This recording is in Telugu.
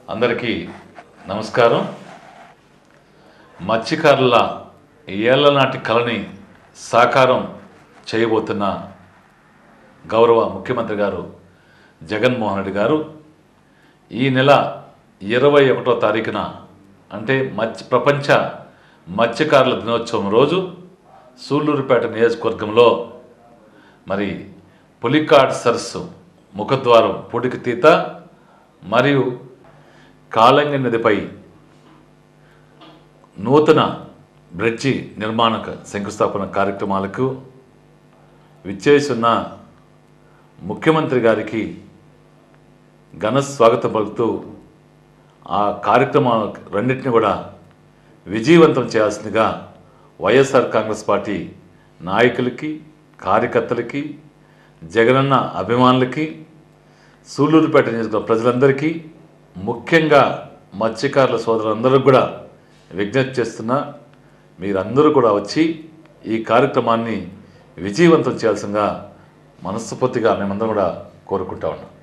అందరికీ నమస్కారం మత్స్యకారుల ఏళ్ల నాటి కళని సాకారం చేయబోతున్న గౌరవ ముఖ్యమంత్రి గారు జగన్మోహన్ రెడ్డి గారు ఈ నెల ఇరవై ఒకటో తారీఖున అంటే మత్స్య ప్రపంచ మత్స్యకారుల దినోత్సవం రోజు సూళ్ళూరుపేట నియోజకవర్గంలో మరి పులికాడ్ సరస్సు ముఖద్వారం పూడికతీత మరియు కాళంగి నదిపై నూతన బ్రిడ్జి నిర్మాణక శంకుస్థాపన కార్యక్రమాలకు విచ్చేస్తున్న ముఖ్యమంత్రి గారికి ఘన స్వాగతం పలుకుతూ ఆ కార్యక్రమాల రెండింటిని కూడా విజయవంతం చేయాల్సిందిగా వైఎస్ఆర్ కాంగ్రెస్ పార్టీ నాయకులకి కార్యకర్తలకి జగనన్న అభిమానులకి సూళ్ళూరుపేట నియోజకవర్గ ప్రజలందరికీ ముఖ్యంగా మత్స్యకారుల సోదరులందరూ కూడా విజ్ఞప్తి చేస్తున్నా మీరందరూ కూడా వచ్చి ఈ కార్యక్రమాన్ని విజయవంతం చేయాల్సిందిగా మనస్ఫూర్తిగా మేమందరం కూడా కోరుకుంటా ఉన్నాం